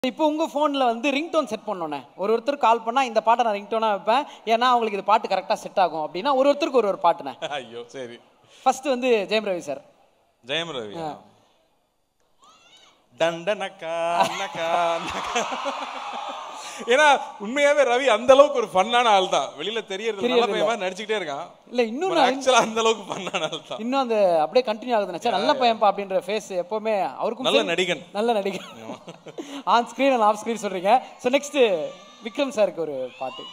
இப்போ உங்க ஃபோன்ல வந்து ரிங்டோன் செட் பண்ணோன்னே ஒரு ஒருத்தர் கால் பண்ணா இந்த பாட்டை நான் ரிங்டோனா வைப்பேன் ஏன்னா அவங்களுக்கு இது பாட்டு கரெக்டா செட் ஆகும் அப்படின்னா ஒரு ஒருத்தருக்கு ஒரு ஒரு பாட்டுனே ஐயோ சரி ஃபர்ஸ்ட் வந்து ஜெயம் ரவி சார் ஜெயம் ரவி டண்டனக்கா நக்கா நக்கா. ஏன்னா உண்மையாவே ரவி அந்த அளவுக்கு ஒரு ஃபன்னான ஆள் தான் வெளியில தெரியறது நல்ல தெரியறது பையன் மாதிரி நடிச்சுக்கிட்டே இருக்கான் இல்ல இன்னும் நான் ஆக்சுவலா அந்த அளவுக்கு ஃபன்னான ஆள் தான் இன்னும் அந்த அப்படியே கண்டினியூ ஆகுது நினைச்சா நல்ல பையன்பா அப்படின்ற ஃபேஸ் எப்பவுமே அவருக்கும் நல்ல சரி- நடிகன். நல்ல நடிகன் on screen and off screen சொல்றீங்க ஸோ நெக்ஸ்ட் விக்ரம் சாருக்கு ஒரு பாட்டு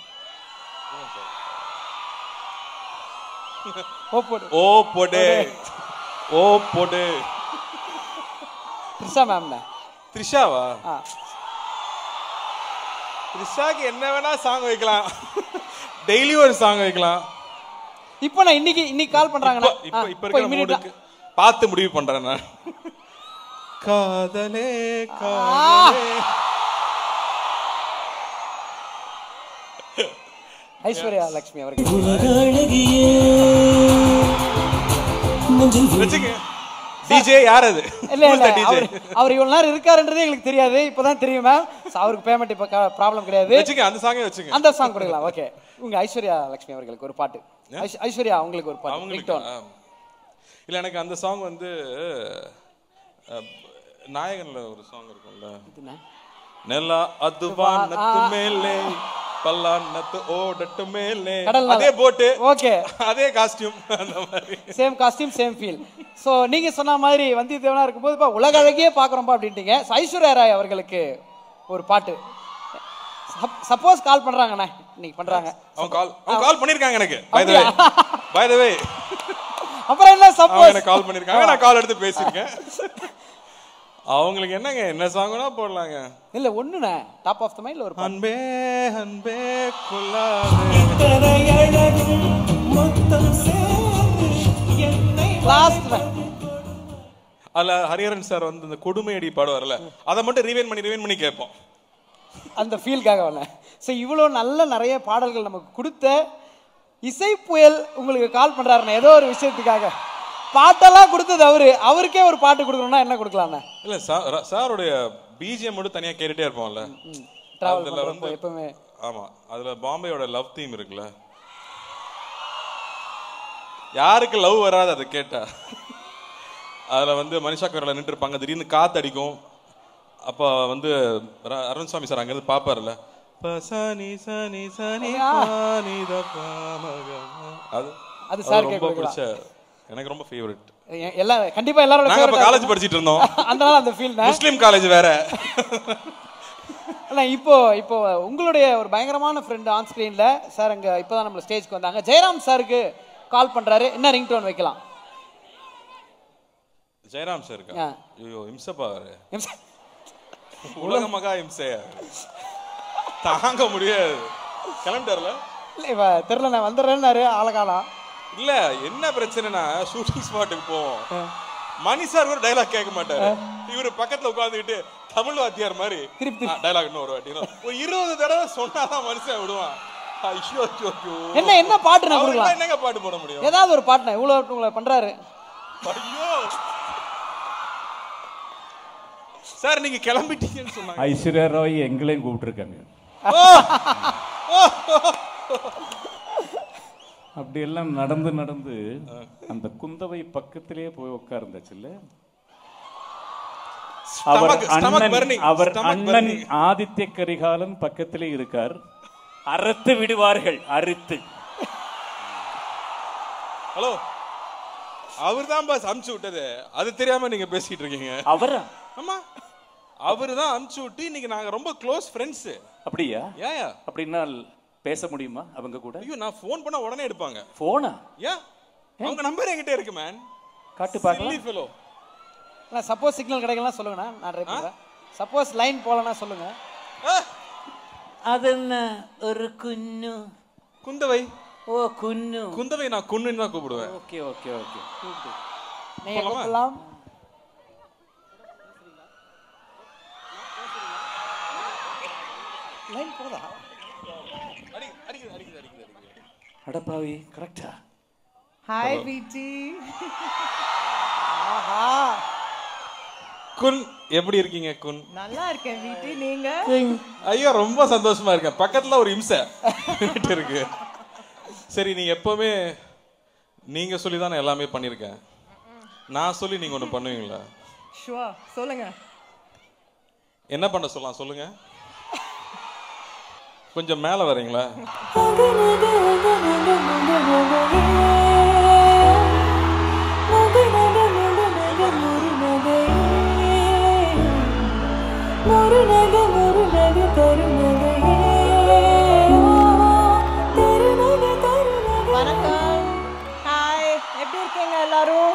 ஓ போடு ஓ போடு ஓ போடு த்ரிஷா மேம்ல த்ரிஷாவா ஆ த்ரிஷாக்கு என்ன வேணா சாங் வைக்கலாம் டெய்லி ஒரு சாங் வைக்கலாம் இப்போ நான் இன்னைக்கு இன்னைக்கு கால் பண்றாங்கண்ணா இப்ப இப்ப ஆ, இப்ப இருக்கிற immediate ஆ- மூடுக்கு பார்த்து முடிவு பண்றேன் நான் காதலே காதலே ஐஸ்வர்யா லட்சுமி அவர்கள் வச்சுங்க டிஜே யார் அது இல்ல இல்ல டிஜே அவர் அவர் இவ்வளவு நேரம் இருக்காருன்றதே எங்களுக்கு தெரியாது இப்பதான் தெரியும் மேம் அவருக்கு பேமெண்ட் இப்ப ப்ராப்ளம் கிடையாது வச்சுங்க அந்த சாங்கே வச்சுங்க அந்த சாங் கொடுக்கலாம் ஓகே உங்க ஐஸ்வர்யா லட்சுமி அவர்களுக்கு ஒரு பாட்டு ஐஸ்- ஐஸ்வர்யா உங்களுக்கு ஒரு பாட்டு அவங்களுக்கு ringtone. ஆ. இல்ல எனக்கு அந்த சாங் வந்து அஹ், நாயகன்ல ஒரு சாங் இருக்கும்ல இதுண்ணா. ನೆಲ ಅದು ವಾನತ್ತು ಮೇಲೆ பல்லானத்து ஓடட்டு மேலே கடல்ல- அதே போட்டு ஓகே அதே காஸ்டியூம் அந்த மாதிரி same costume same feel so நீங்க சொன்ன மாதிரி வந்தியத்தேவனா இருக்கும்போது இப்போ உலக அழகியே பார்க்குறோம்ப்பா அப்படின்ட்டீங்க So, ஐஸ்வர்யா ராய் அவர்களுக்கு ஒரு பாட்டு சப்போஸ் கால் பண்றாங்கண்ணே இன்னைக்கு பண்றாங்க அவங்க கால் அவங்க கால் பண்ணிருக்காங்க எனக்கு by the way by the வே அப்புறம் என்ன அவங்க சப்போஸ் எனக்கு கால் பண்ணிருக்காங்க நான் கால் எடுத்து பேசியிருக்கேன் அவங்களுக்கு என்னங்க என்ன சாங்னா போடலாங்க இல்ல ஒண்ணுண்ணே டாப் ஆஃப் த மைண்ட்ல ஒரு பாட்டு அன்பே அன்பே கொள்ளாதே லாஸ்ட் அதுல ஹரிஹரன் சார் வந்து இந்த கொடுமையடி பாடுவார்ல அதை மட்டும் ரிவைன் பண்ணி ரிவைன் பண்ணி கேட்போம் அந்த ஃபீல்காக வந்தேன் ஸோ இவ்வளோ நல்ல நிறைய பாடல்கள் நமக்கு கொடுத்த இசை புயல் உங்களுக்கு கால் பண்றாருண்ணே ஏதோ ஒரு விஷயத்துக்காக பாட்டெல்லாம் கொடுத்தது அவரு அவருக்கே ஒரு பாட்டு கொடுக்கணும்னா என்ன கொடுக்கலாண்ணே இல்ல சார் சாருடைய பிஜிஎம் மட்டும் தனியா கேட்டுட்டே இருப்போம்ல டிராவல் அதுல பண்றப்போ வந்து எப்பவுமே ஆமா அதுல பாம்பேயோட லவ் தீம் இருக்குல்ல யாருக்கு லவ் வராது அதை கேட்டா அதுல வந்து மனிஷா கரில் நின்று இருப்பாங்க திடீர்னு காத்து அடிக்கும் அப்ப வந்து ர- அருண் சாமி சார் அங்கிருந்து பாப்பாருல்ல பசானி சனி சனி பானி த பாமகம. அது அது அது sir ரொம்ப கேட்க பிடிச்ச எனக்கு ரொம்ப ஃபேவரட் எ- எல்லாம் கண்டிப்பா எல்லாரோட நாங்க இப்ப favorite ஆ காலேஜ் படிச்சிட்டு இருந்தோம் இருக்கும். அதனால அந்த ஃபீல் முஸ்லீம் காலேஜ் வேற அண்ணா இப்போ இப்போ உங்களுடைய ஒரு பயங்கரமான ஃப்ரெண்ட் ஆன் ஸ்க்ரீன்ல சார் அங்க இப்போதான் நம்ம ஸ்டேஜ்க்கு வந்தாங்க ஜெயராம் சாருக்கு கால் பண்றாரு என்ன ரிங்டோன் வைக்கலாம் ஜெயராம் சார் இருக்கா ஆ. ஐயோ இம்சப்பா அவரு எம் சார். உலக மகா இம்சையா தாங்க முடியாது கிளம்பிட்டார்ல இல்ல இவ தெரியல நான் வந்துடுறேன்னாரு ஆளகாலம் இல்ல என்ன பிரச்சனைனா ஷூட்டிங் ஸ்பாட்டுக்கு போவோம் மணி சார் கூட டைலாக் கேட்க மாட்டாரு இவரு பக்கத்துல உட்கார்ந்துக்கிட்டு தமிழ் வாத்தியார் மாதிரி திருப்பி டைலாக் இன்னும் ஒரு வாட்டி இன்னும் ஒரு இருபது தடவை சொன்னாதான் மனுஷன் விடுவான் ஐயோ ஐயோ ஐயோ என்ன என்ன பாட்டு நான் அவருக்கெல்லாம் கொடுக்கலாம் என்னங்க பாட்டு போட முடியும் ஏதாவது ஒரு பாட்டுண்ணே இவ்வளோ உங்களை பண்றாரு ஐயோ சார் நீங்க கிளம்பிட்டீங்கன்னு சொன்னாங்க ஐஸ்வர்யா ராய் எங்களையும் கூப்பிட்டுருக்காங்க அப்படியெல்லாம் நடந்து நடந்து அந்த குந்தவை பக்கத்திலேயே போய் உட்கார்ந்தாச்சுல்ல அவர் Stomach- stomach அண்ணன் burning. அவர் Stomach அண்ணன் burning. ஆதித்ய கரிகாலன் பக்கத்திலே இருக்கார் அறுத்து விடுவார்கள் அறுத்து ஹலோ அவர் தான் பாஸ் அமுச்சு விட்டது அது தெரியாம நீங்க பேசிட்டு இருக்கீங்க அவரா ஆமா அவரு தான் அமுச்சு விட்டு இன்னைக்கு நாங்க ரொம்ப க்ளோஸ் ஃப்ரெண்ட்ஸ் அப்படியா ஏயா அப்படின்னா பேச முடியுமா அவங்க கூட ஐயோ நான் ஃபோன் பண்ணா உடனே எடுப்பாங்க போனா ஏன் அவங்க நம்பர் என்கிட்ட இருக்கு மேன் காட்டு பார்க்கலாம் சில்லி ஃபெலோ நான் சப்போஸ் சிக்னல் கிடைக்கலாம் சொல்லுங்கண்ணா நான் ட்ரை பண்ணுறேன் சப்போஸ் லைன் போகலன்னா சொல்லுங்க അതെന്ന ഒരു കുഞ്ഞു குந்தவை ഓ കുഞ്ഞു குந்தவை நான் குன்னுன்னு தான் கூப்பிடுவேன் ഓക്കെ ഓക്കെ ഓക്കെ நீங்க போலாமா? கூப்பிடலாம் லைன் போதா அடி- அடிக்குது அடிக்குது அடிக்குது அடிக்குது അടപ്പാവി കറക്റ്റാ ஹாய் பிடி ஆஹா குன் எப்படி இருக்கீங்க குன் நல்லா இருக்கேன் வீட்டு நீங்க ஐயோ ரொம்ப சந்தோஷமா இருக்கேன் பக்கத்துல ஒரு இம்சை வீட்டு இருக்கு சரி நீங்க எப்பவுமே நீங்க சொல்லி தான் நான் எல்லாமே பண்ணியிருக்கேன் நான் சொல்லி நீங்க ஒண்ணு பண்ணுவீங்களா ஷுவா சொல்லுங்க என்ன பண்ண சொல்லலாம் சொல்லுங்க கொஞ்சம் மேல வரீங்களா வணக்கம் ஹாய் எப்படி இருக்கீங்க எல்லாரும்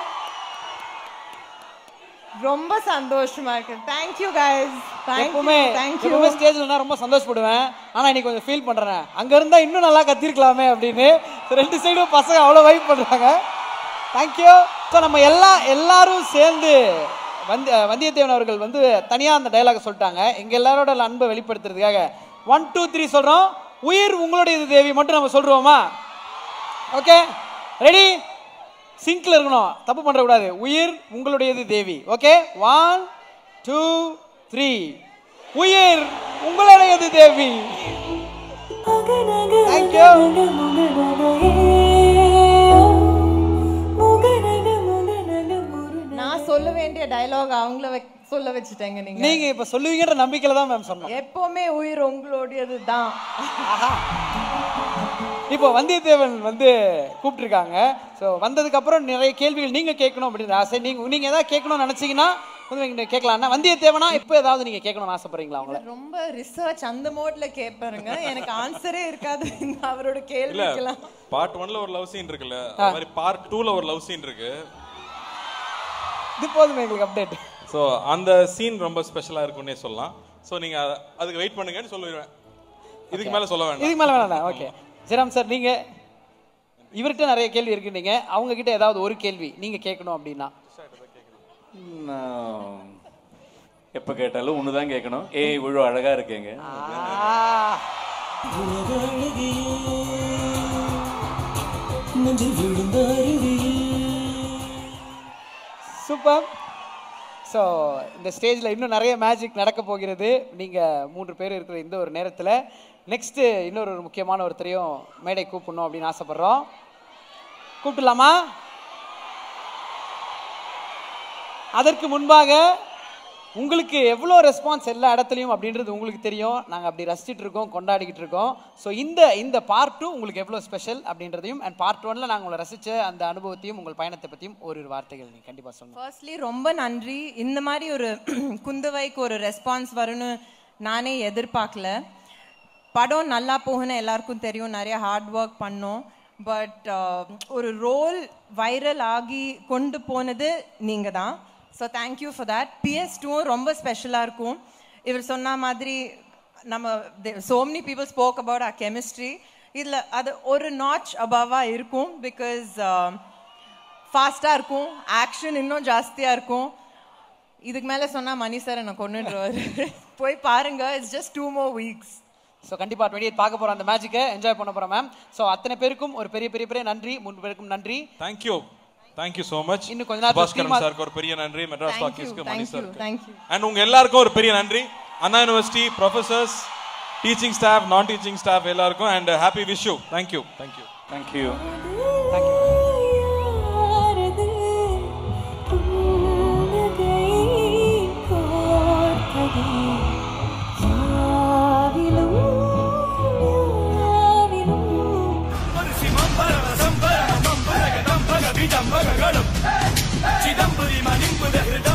ரொம்ப சந்தோஷமா இருக்கு தேங்க்யூ கைஸ் எப்பவுமே தேங்க்யூ எப்பவுமே ஸ்டேஜ்ல நான் ரொம்ப சந்தோஷப்படுவேன் ஆனா இன்னைக்கு கொஞ்சம் ஃபீல் பண்றேன் அங்க இருந்தா இன்னும் நல்லா கத்திருக்கலாமே அப்படின்னு ரெண்டு சைடும் பசங்க அவ்வளோ வைப் பண்றாங்க தேங்க்யூ ஸோ நம்ம எல்லா எல்லாரும் சேர்ந்து வந்தி வந்தியத்தேவன் அவர்கள் வந்து தனியாக அந்த டைலாக் சொல்லிட்டாங்க எங்கள் எல்லாரோட அன்பை வெளிப்படுத்துறதுக்காக ஒன் டூ த்ரீ சொல்கிறோம் உயிர் உங்களுடையது தேவி மட்டும் நம்ம சொல்கிறோமா ஓகே ரெடி சிங்க்ல இருக்கணும் தப்பு பண்ணக்கூடாது உயிர் உங்களுடையது Devi okay one two three உயிர் உங்களுடையது தேவி தேங்க்யூ நான் சொல்ல வேண்டிய டயலாக் அவங்கள வெ- சொல்ல வச்சுட்டேங்க நீங்க நீங்க இப்ப சொல்லுவீங்கன்ற நம்பிக்கையில தான் மேம் சொன்னோம் எப்பவுமே உயிர் உங்களுடையது தான் இப்போ வந்தியத்தேவன் வந்து கூப்பிட்டுருக்காங்க ஸோ வந்ததுக்கு அப்புறம் நிறைய கேள்விகள் நீங்க கேட்கணும் அப்படின்னு ஆசை நீங்க நீங்க ஏதாவது கேட்கணும்னு நினைச்சீங்கன்னா வந்து நீங்க கேட்கலாம்னா வந்தியத்தேவனா இப்போ ஏதாவது நீங்க கேட்கணும்னு ஆசைப்படுறீங்களா அவங்கள ரொம்ப ரிசர்ச் அந்த மோட்ல கேட்பாருங்க எனக்கு ஆன்சரே இருக்காது இந்த அவரோட இல்ல கேள்விக்கெல்லாம் பார்ட் ஒன்ல ஒரு லவ் சீன் இருக்குல்ல அது மாதிரி பார்ட் டூல ஒரு லவ் சீன் இருக்கு இது போதும் எங்களுக்கு அப்டேட் ஸோ அந்த சீன் ரொம்ப ஸ்பெஷலா இருக்கும்னே சொல்லலாம் ஸோ நீங்க அத- அதுக்கு வெயிட் பண்ணுங்கன்னு சொல்லிடுவேன் இதுக்கு மேல சொல்ல வேண்டாம் இதுக்கு மேல வேணாம் ஓகே ஜெராம் சார் நீங்க இவர்கிட்ட நிறைய கேள்வி இருக்கு நீங்க அவங்க கிட்ட ஏதாவது ஒரு கேள்வி நீங்க கேட்கணும் அப்படின்னா நான் எப்ப கேட்டாலும் ஒண்ணுதான் கேட்கணும் ஏய் இவ்வளோ அழகா இருக்கேங்க ஆ, சூப்பர் ஸோ இந்த ஸ்டேஜில் இன்னும் நிறைய மேஜிக் நடக்க போகிறது நீங்கள் மூன்று பேர் இருக்கிற இந்த ஒரு நேரத்தில் நெக்ஸ்ட்டு இன்னொரு ஒரு முக்கியமான ஒருத்தரையும் மேடை கூப்பிடணும் அப்படின்னு ஆசைப்பட்றோம் கூப்பிடலாமா அதற்கு முன்பாக உங்களுக்கு எவ்வளோ ரெஸ்பான்ஸ் எல்லா இடத்துலையும் அப்படின்றது உங்களுக்கு தெரியும் நாங்கள் அப்படி ரசிச்சிட்டு இருக்கோம் கொண்டாடிக்கிட்டு இருக்கோம் ஸோ இந்த இந்த பார்ட் டூ உங்களுக்கு எவ்வளோ ஸ்பெஷல் அப்படின்றதையும் அண்ட் பார்ட் ஒன்ல நாங்கள் உங்களை ரசித்த அந்த அனுபவத்தையும் உங்கள் பயணத்தை பற்றியும் ஒரு வார்த்தைகள் நீங்கள் கண்டிப்பாக சொல்லணும் ஃபர்ஸ்ட்லி ரொம்ப நன்றி இந்த மாதிரி ஒரு குந்தவைக்கு ஒரு ரெஸ்பான்ஸ் வரும்னு நானே எதிர்பார்க்கல படம் நல்லா போகுன்னு எல்லாருக்கும் தெரியும் நிறைய ஹார்ட் ஒர்க் பண்ணோம் பட் ஒரு ரோல் வைரல் ஆகி கொண்டு போனது நீங்கள் தான் so thank you for that PS டூவும் ரொம்ப ஸ்பெஷலாக இருக்கும் இவர் சொன்ன மாதிரி நம்ம so many people spoke about our chemistry இதில் அது ஒரு நாச் அபவாக இருக்கும் பிகாஸ் ஃபாஸ்ட்டாக இருக்கும் ஆக்ஷன் இன்னும் ஜாஸ்தியாக இருக்கும் இதுக்கு மேலே சொன்னால் மணி சார் என்னை கொண்டுடுவார் போய் பாருங்க it's just two more weeks so கண்டிப்பாக டுவெண்ட்டி பார்க்க போகிறோம் அந்த மேட்சுக்கு என்ஜாய் பண்ண போகிறோம் மேம் ஸோ அத்தனை பேருக்கும் ஒரு பெரிய பெரிய பெரிய நன்றி மூன்று பேருக்கும் நன்றி தேங்க்யூ தேங்க்யூ so மச் இன்னும் கொஞ்ச நேரத்துல பாஸ்கரன் ஸ்ரீமா- சாருக்கு ஒரு பெரிய நன்றி மெட்ராஸ் தேங்க்யூ டாக்கீஸ்க்கு Mani thank you sir thank you and உங்க எல்லாருக்கும் ஒரு பெரிய நன்றி Anna university professors teaching staff நான் டீச்சிங் ஸ்டாஃப் எல்லாருக்கும் and happy wish you thank you thank you thank you சிதம்பரி மணிம்புத